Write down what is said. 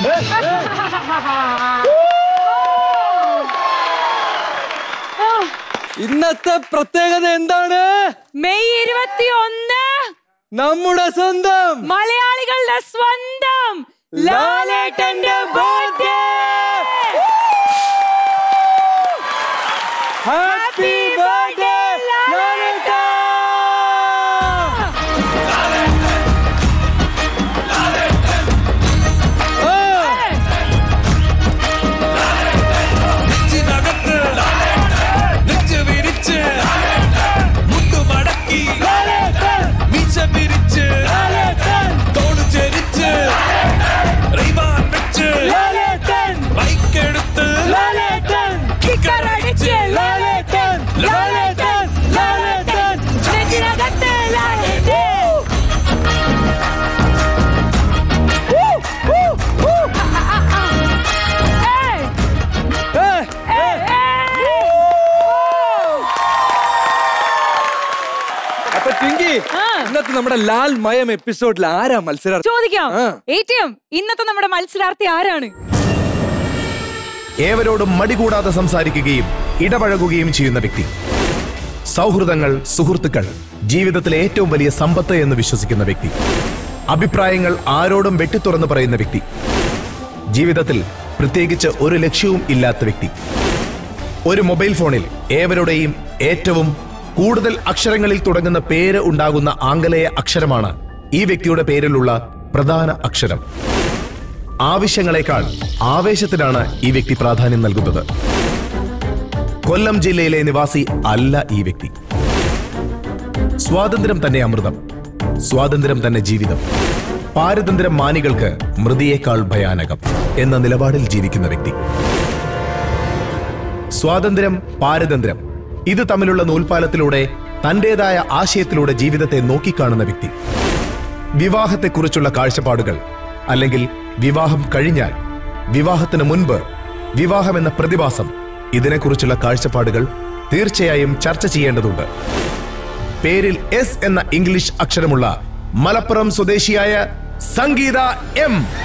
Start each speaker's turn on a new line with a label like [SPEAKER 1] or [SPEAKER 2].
[SPEAKER 1] ഇന്നത്തെ പ്രത്യേകത എന്താണ്
[SPEAKER 2] മെയ് ഇരുപത്തി ഒന്ന്
[SPEAKER 1] നമ്മുടെ സ്വന്തം
[SPEAKER 2] മലയാളികളുടെ സ്വന്തം ലാലേട്ടന്റെ ബർത്ത്ഡേ
[SPEAKER 1] ഹാപ്പി ബർത്ത്ഡേ ലാലേട്ടാ
[SPEAKER 3] നെഞ്ചിനകത്ത് നെഞ്ച് വിരിച്ച് മുട്ടു മടക്കി മീശ പിരിച്ച് തോള് ചെരിച്ച് റീവാൻ വെച്ച് ബൈക്കെടുത്ത്
[SPEAKER 2] കിക്കറടിച്ച് ലാലേട്ടൻ ലാലേട്ടൻ ലാലേട്ടൻ നെഞ്ചിനകത്ത് ലാലേട്ടൻ
[SPEAKER 1] അപ്പൊ ടിങ്കി
[SPEAKER 2] ആ.
[SPEAKER 1] ഇന്നത്തെ നമ്മുടെ ലാൽ മയം എപ്പിസോഡിൽ ആരാ മത്സരാർത്ഥി
[SPEAKER 2] ചോദിക്കാം
[SPEAKER 1] ആ.
[SPEAKER 2] ഏറ്റവും ഇന്നത്തെ നമ്മുടെ മത്സരാർത്ഥി ആരാണ്
[SPEAKER 4] ഏവരോടും മടികൂടാതെ സംസാരിക്കുകയും ഇടപഴകുകയും ചെയ്യുന്ന വ്യക്തി സൗഹൃദങ്ങൾ സുഹൃത്തുക്കൾ ജീവിതത്തിലെ ഏറ്റവും വലിയ സമ്പത്ത് എന്ന് വിശ്വസിക്കുന്ന വ്യക്തി അഭിപ്രായങ്ങൾ ആരോടും വെട്ടിത്തുറന്ന് പറയുന്ന വ്യക്തി ജീവിതത്തിൽ പ്രത്യേകിച്ച് ഒരു ലക്ഷ്യവും ഇല്ലാത്ത വ്യക്തി ഒരു മൊബൈൽ ഫോണിൽ ഏവരുടെയും ഏറ്റവും കൂടുതൽ അക്ഷരങ്ങളിൽ തുടങ്ങുന്ന പേര് ഉണ്ടാകുന്ന ആംഗലേയ അക്ഷരമാണ് ഈ വ്യക്തിയുടെ പേരിലുള്ള പ്രധാന അക്ഷരം ആവശ്യങ്ങളെക്കാൾ ആവേശത്തിനാണ് ഈ വ്യക്തി പ്രാധാന്യം നൽകുന്നത് കൊല്ലം ജില്ലയിലെ നിവാസി അല്ല ഈ വ്യക്തി സ്വാതന്ത്ര്യം തന്നെ അമൃതം സ്വാതന്ത്ര്യം തന്നെ ജീവിതം പാരതന്ത്ര്യം മാനികൾക്ക് മൃതിയേക്കാൾ ഭയാനകം എന്ന നിലപാടിൽ ജീവിക്കുന്ന വ്യക്തി സ്വാതന്ത്ര്യം പാരതന്ത്ര്യം ഇത് തമ്മിലുള്ള നൂൽപാലത്തിലൂടെ തന്റേതായ ആശയത്തിലൂടെ ജീവിതത്തെ നോക്കിക്കാണുന്ന വ്യക്തി വിവാഹത്തെക്കുറിച്ചുള്ള കാഴ്ചപ്പാടുകൾ അല്ലെങ്കിൽ വിവാഹം കഴിഞ്ഞാൽ വിവാഹത്തിന് മുൻപ് വിവാഹം എന്ന പ്രതിഭാസം ഇതിനെക്കുറിച്ചുള്ള കാഴ്ചപ്പാടുകൾ തീർച്ചയായും ചർച്ച ചെയ്യേണ്ടതുണ്ട് പേരിൽ എസ് എന്ന ഇംഗ്ലീഷ് അക്ഷരമുള്ള മലപ്പുറം സ്വദേശിയായ സംഗീത എം